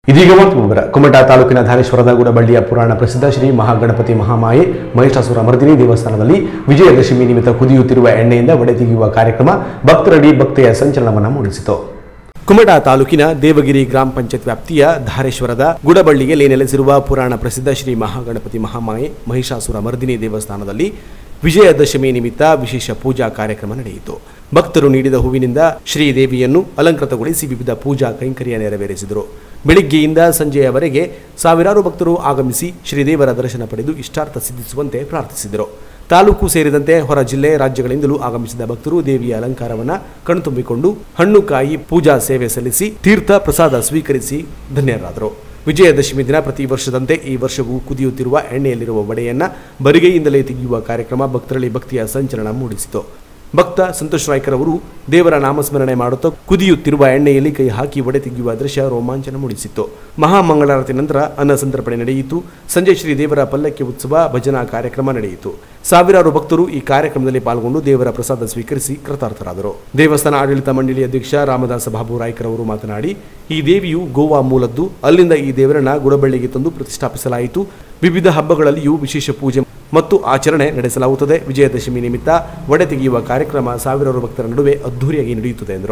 ಇದೀಗ ಮತ್ತು ವಿವರ ಕುಮಟಾ ತಾಲೂಕಿನ ಧಾನೇಶ್ವರದ ಗುಡಬಳ್ಳಿಯ ಪುರಾಣ ಪ್ರಸಿದ್ಧ ಶ್ರೀ ಮಹಾಗಣಪತಿ ಮಹಾಮಾಯೆ ಮಹಿಷಾಸುರ ಮರ್ದಿನಿ ದೇವಸ್ಥಾನದಲ್ಲಿ ವಿಜಯದಶಮಿ ನಿಮಿತ್ತ ಕುದಿಯುತ್ತಿರುವ ಎಣ್ಣೆಯಿಂದ ಒಡೆ ತೆಗೆಯುವ ಕಾರ್ಯಕ್ರಮ ಭಕ್ತರಡಿ ಭಕ್ತಿಯ ಸಂಚಲನವನ್ನು ಮೂಡಿಸಿತು ಕುಮಟಾ ತಾಲೂಕಿನ ದೇವಗಿರಿ ಗ್ರಾಮ ಪಂಚಾಯತ್ ವ್ಯಾಪ್ತಿಯ ಧಾರೇಶ್ವರದ ಗುಡಬಳ್ಳಿಯಲ್ಲಿ ನೆಲೆಸಿರುವ ಪುರಾಣ ಪ್ರಸಿದ್ಧ ಶ್ರೀ ಮಹಾಗಣಪತಿ ಮಹಾಮಾಯೆ ಮಹಿಷಾಸುರ ಮರ್ದಿನಿ ದೇವಸ್ಥಾನದಲ್ಲಿ ವಿಜಯದಶಮಿ ನಿಮಿತ್ತ ವಿಶೇಷ ಪೂಜಾ ಕಾರ್ಯಕ್ರಮ ನಡೆಯಿತು ಭಕ್ತರು ನೀಡಿದ ಹೂವಿನಿಂದ ಶ್ರೀದೇವಿಯನ್ನು ಅಲಂಕೃತಗೊಳಿಸಿ ವಿವಿಧ ಪೂಜಾ ಕೈಂಕರ್ಯ ನೆರವೇರಿಸಿದರು ಬೆಳಿಗ್ಗೆಯಿಂದ ಸಂಜೆಯವರೆಗೆ ಸಾವಿರಾರು ಭಕ್ತರು ಆಗಮಿಸಿ ಶ್ರೀದೇವರ ದರ್ಶನ ಪಡೆದು ಇಷ್ಟಾರ್ಥ ಸಿದ್ಧಿಸುವಂತೆ ಪ್ರಾರ್ಥಿಸಿದರು ತಾಲೂಕು ಸೇರಿದಂತೆ ಹೊರ ಜಿಲ್ಲೆ ರಾಜ್ಯಗಳಿಂದಲೂ ಆಗಮಿಸಿದ ಭಕ್ತರು ದೇವಿಯ ಅಲಂಕಾರವನ್ನ ಕಣ್ತುಂಬಿಕೊಂಡು ಹಣ್ಣು ಕಾಯಿ ಪೂಜಾ ಸೇವೆ ಸಲ್ಲಿಸಿ ತೀರ್ಥ ಪ್ರಸಾದ ಸ್ವೀಕರಿಸಿ ಧನ್ಯರಾದರು ವಿಜಯದಶಮಿ ದಿನ ಪ್ರತಿ ವರ್ಷದಂತೆ ಈ ವರ್ಷವೂ ಕುದಿಯುತ್ತಿರುವ ಎಣ್ಣೆಯಲ್ಲಿರುವ ವಡೆಯನ್ನ ಬರಿಗೈಯಿಂದಲೇ ತೆಗೆಯುವ ಕಾರ್ಯಕ್ರಮ ಭಕ್ತರಲ್ಲಿ ಭಕ್ತಿಯ ಸಂಚಲನ ಮೂಡಿಸಿತು ಭಕ್ತ ಸಂತೋಷ್ ರಾಯ್ಕರ್ ಅವರು ದೇವರ ನಾಮಸ್ಮರಣೆ ಮಾಡುತ್ತಾ ಕುದಿಯುತ್ತಿರುವ ಎಣ್ಣೆಯಲ್ಲಿ ಕೈ ಹಾಕಿ ಒಡೆ ತೆಗೆಯುವ ದೃಶ್ಯ ರೋಮಾಂಚನ ಮೂಡಿಸಿತ್ತು ಮಹಾಮಂಗಳಾರತಿ ನಂತರ ಅನ್ನ ಸಂತರ್ಪಣೆ ನಡೆಯಿತು ಸಂಜೆ ಶ್ರೀ ದೇವರ ಪಲ್ಲಕ್ಕಿ ಉತ್ಸವ ಭಜನಾ ಕಾರ್ಯಕ್ರಮ ನಡೆಯಿತು ಸಾವಿರಾರು ಭಕ್ತರು ಈ ಕಾರ್ಯಕ್ರಮದಲ್ಲಿ ಪಾಲ್ಗೊಂಡು ದೇವರ ಪ್ರಸಾದ ಸ್ವೀಕರಿಸಿ ಕೃತಾರ್ಥರಾದರು ದೇವಸ್ಥಾನ ಆಡಳಿತ ಮಂಡಳಿ ಅಧ್ಯಕ್ಷ ರಾಮದಾಸ ಬಾಬು ರಾಯ್ಕರ್ ಅವರು ಮಾತನಾಡಿ ಈ ದೇವಿಯು ಗೋವಾ ಮೂಲದ್ದು ಅಲ್ಲಿಂದ ಈ ದೇವರನ್ನ ಗುಡಬಳ್ಳಿಗೆ ತಂದು ಪ್ರತಿಷ್ಠಾಪಿಸಲಾಯಿತು ವಿವಿಧ ಹಬ್ಬಗಳಲ್ಲಿಯೂ ವಿಶೇಷ ಪೂಜೆ ಮತ್ತು ಆಚರಣೆ ನಡೆಸಲಾಗುತ್ತದೆ ವಿಜಯದಶಮಿ ನಿಮಿತ್ತ ಒಡೆ ತೆಗೆಯುವ ಕಾರ್ಯಕ್ರಮ ಸಾವಿರಾರು ಭಕ್ತರ ನಡುವೆ ಅದ್ದೂರಿಯಾಗಿ ನಡೆಯುತ್ತದೆ ಎಂದರು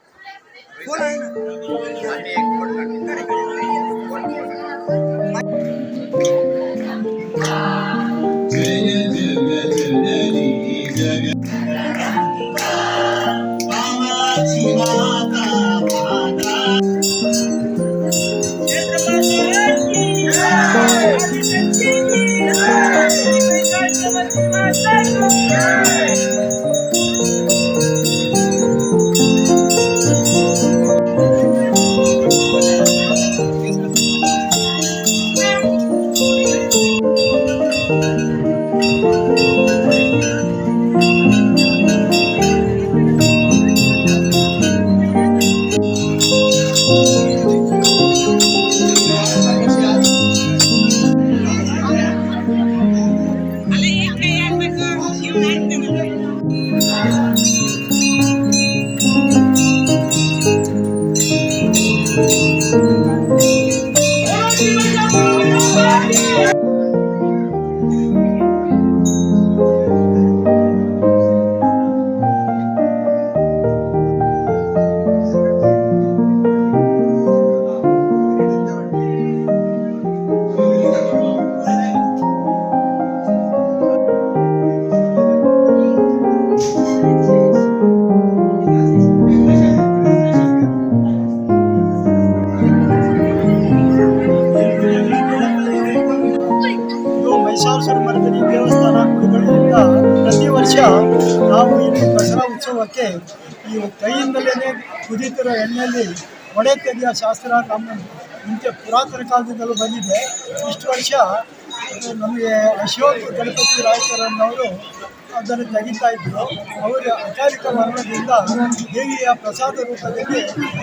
ಜಯ ಜಯ ಜನನಿ ಜಗ ಕಾಮಾಕ್ಷಿ ಮಾತಾ ಮಾತಾ ಇದು ಮೈಸಾಸುರ ಮರ್ದಿನಿ ದೇವಸ್ಥಾನ ಗುಡಿಗಳಿಂದ ಪ್ರತಿ ವರ್ಷ ನಾವು ಇಲ್ಲಿ ದಸರಾ ಉತ್ಸವಕ್ಕೆ ಈ ಕೈಯಿಂದಲೇ ಕುದೀತಿರೋ ಎಣ್ಣೆಯಲ್ಲಿ ಒಡೆ ತೆಗೆಯುವ ಶಾಸ್ತ್ರ ನಮ್ಮ ಮುಂಚೆ ಪುರಾತನ ಕಾಲದಿಂದಲೂ ಬಂದಿದೆ ಇಷ್ಟು ವರ್ಷ ಅದು ನಮಗೆ ಅಶೋಕ್ ಗಣಪತಿ ರಾಯಕರನ್ನವರು ಅದನ್ನು ತೆಗಿತಾ ಇದ್ರು ಅವರ ಅಕಾಲಿಕ ಮರಣದಿಂದ ದೇವಿಯ ಪ್ರಸಾದ ರೂಪದಲ್ಲಿ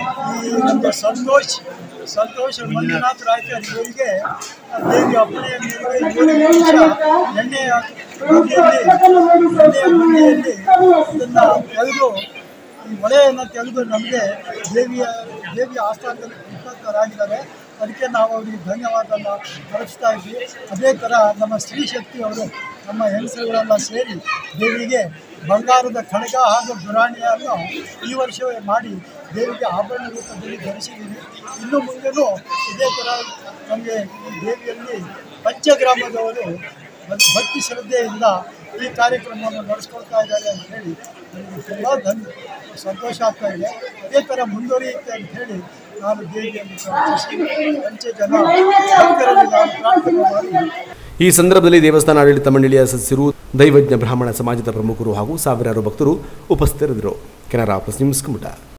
ಈ ನಮಗೆ ಸಂತೋಷ್ ಸಂತೋಷ್ ಮಂಜುನಾಥ್ ರಾಯ್ಕರ್ ಇವರಿಗೆ ದೇವಿ ಅಪ್ಪಣೆಯ ಮೇರೆಗೆ ಏಳು ನಿಮಿಷ ಎಣ್ಣೆಯ ಗುಂಡಿಯಲ್ಲಿ ಎಣ್ಣೆಯ ಗುಂಡಿಯಲ್ಲಿ ಇದನ್ನು ತೆಗೆದು ಈ ಹೊಳೆಯನ್ನು ತೆಗೆದು ನಮಗೆ ದೇವಿಯ ದೇವಿಯ ಆಸ್ಥಾನದಲ್ಲಿ ಕೃತಜ್ಞರಾಗಿದ್ದಾರೆ ಅದಕ್ಕೆ ನಾವು ಅವರಿಗೆ ಧನ್ಯವಾದನ ಅರ್ಪಿಸ್ತಾ ಇದ್ವಿ ಅದೇ ಥರ ನಮ್ಮ ಸ್ತ್ರೀ ಶಕ್ತಿ ಅವರು ನಮ್ಮ ಹೆಂಗಸರುಗಳೆಲ್ಲ ಸೇರಿ ದೇವಿಗೆ ಬಂಗಾರದ ಖಡ್ಗ ಹಾಗೂ ದುರಾಣಿಯನ್ನು ಈ ವರ್ಷವೇ ಮಾಡಿ ದೇವಿಗೆ ಆಭರಣ ರೂಪದಲ್ಲಿ ಧರಿಸಿದ್ದೀವಿ ಇನ್ನು ಮುಂದೆನೂ ಇದೇ ಥರ ನಮಗೆ ಈ ದೇವಿಯಲ್ಲಿ ಪಂಚಗ್ರಾಮದವರು ಭಕ್- ಭಕ್ತಿ ಶ್ರದ್ಧೆಯಿಂದ ಈ ಕಾರ್ಯಕ್ರಮವನ್ನು ನಡೆಸ್ಕೊಳ್ತಾ ಇದ್ದಾರೆ ಅಂತ ಹೇಳಿ ನನಗೆ ತುಂಬ ಧನ್ಯ ಸಂತೋಷ ಆಗ್ತಾ ಇದೆ ಅದೇ ಥರ ಮುಂದುವರಿಯುತ್ತೆ ಅಂತ ಹೇಳಿ ನಾನು ದೇವಿಯನ್ನು ಪ್ರಾರ್ಥಿಸಿ ಪಂಚ ಜನ ಭಕ್ತರಲ್ಲಿ ನಾನು ಪ್ರಾರ್ಥನೆ ಮಾಡಿ ಈ ಸಂದರ್ಭದಲ್ಲಿ ದೇವಸ್ಥಾನ ಆಡಳಿತ ಮಂಡಳಿಯ ಸದಸ್ಯರು ದೈವಜ್ಞ ಬ್ರಾಹ್ಮಣ ಸಮಾಜದ ಪ್ರಮುಖರು ಹಾಗೂ ಸಾವಿರಾರು ಭಕ್ತರು ಉಪಸ್ಥಿತರಿದ್ದರು ಕೆನರಾ ಪ್ಲಸ್ ನ್ಯೂಸ್ ಕುಮಟ